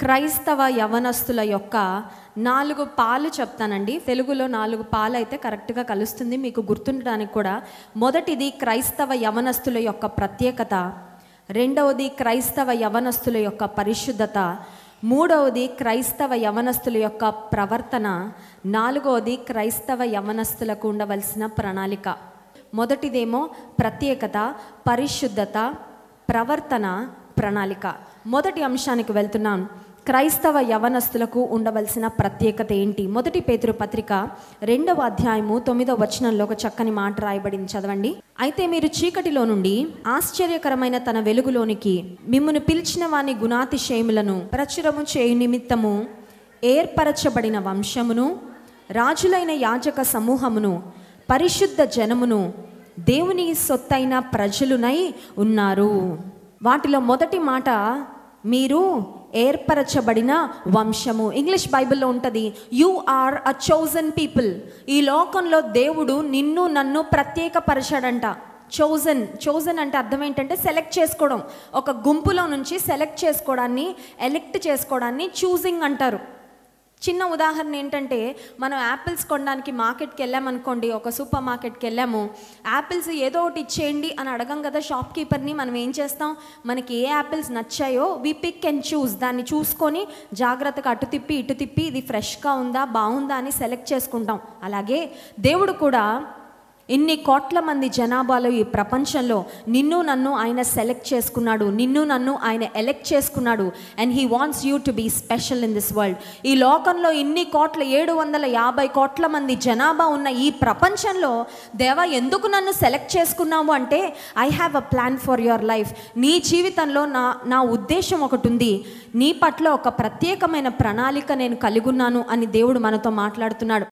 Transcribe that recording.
క్రైస్తవ యవనస్తుల యొక్క నాలుగు పాలు చెప్తానండి తెలుగులో నాలుగు పాలు అయితే కరెక్ట్గా కలుస్తుంది మీకు గుర్తుండడానికి కూడా మొదటిది క్రైస్తవ యవనస్తుల యొక్క ప్రత్యేకత రెండవది క్రైస్తవ యవనస్తుల యొక్క పరిశుద్ధత మూడవది క్రైస్తవ యవనస్తుల యొక్క ప్రవర్తన నాలుగవది క్రైస్తవ యవనస్తులకు ఉండవలసిన ప్రణాళిక మొదటిదేమో ప్రత్యేకత పరిశుద్ధత ప్రవర్తన ప్రణాళిక మొదటి అంశానికి వెళ్తున్నాం క్రైస్తవ యవనస్తులకు ఉండవలసిన ప్రత్యేకత ఏంటి మొదటి పేతురు పత్రిక రెండవ అధ్యాయము తొమ్మిదవ వచనంలో ఒక చక్కని మాట రాయబడింది చదవండి అయితే మీరు చీకటిలో నుండి ఆశ్చర్యకరమైన తన వెలుగులోనికి మిమ్మును పిలిచిన వాని గుణాతిశయములను ప్రచురము చేయు నిమిత్తము ఏర్పరచబడిన వంశమును రాజులైన యాజక సమూహమును పరిశుద్ధ జనమును దేవుని సొత్తైన ప్రజలునై ఉన్నారు వాటిలో మొదటి మాట మీరు ఏర్పరచబడిన వంశము ఇంగ్లీష్ బైబిల్లో ఉంటుంది you are a chosen people ఈ లోకంలో దేవుడు నిన్ను నన్ను ప్రత్యేకపరచాడంట చోజన్ చోజన్ అంటే అర్థం ఏంటంటే సెలెక్ట్ చేసుకోవడం ఒక గుంపులో నుంచి సెలెక్ట్ చేసుకోవడాన్ని ఎలెక్ట్ చేసుకోవడాన్ని చూసింగ్ అంటారు చిన్న ఉదాహరణ ఏంటంటే మనం యాపిల్స్ కొనడానికి మార్కెట్కి వెళ్ళామనుకోండి ఒక సూపర్ మార్కెట్కి వెళ్ళాము యాపిల్స్ ఏదో ఒకటి ఇచ్చేయండి అని అడగం కదా షాప్ కీపర్ని మనం ఏం చేస్తాం మనకి ఏ యాపిల్స్ నచ్చాయో వి పిక్ అండ్ చూస్ దాన్ని చూసుకొని జాగ్రత్తగా అటు తిప్పి ఇటు తిప్పి ఇది ఫ్రెష్గా ఉందా బాగుందా అని సెలెక్ట్ చేసుకుంటాం అలాగే దేవుడు కూడా ఇన్ని కోట్ల మంది జనాభాలో ఈ ప్రపంచంలో నిన్ను నన్ను ఆయన సెలెక్ట్ చేసుకున్నాడు నిన్ను నన్ను ఆయన ఎలెక్ట్ చేసుకున్నాడు and he wants you to be special in this world ఈ లోకంలో ఇన్ని కోట్ల ఏడు వందల యాభై కోట్ల మంది జనాభా ఉన్న ఈ ప్రపంచంలో దేవా ఎందుకు నన్ను సెలెక్ట్ చేసుకున్నావు అంటే I have a plan for your life నీ జీవితంలో నా నా ఉద్దేశం ఒకటి ఉంది నీ పట్ల ఒక ప్రత్యేకమైన ప్రణాళిక నేను కలిగి ఉన్నాను అని దేవుడు మనతో మాట్లాడుతున్నాడు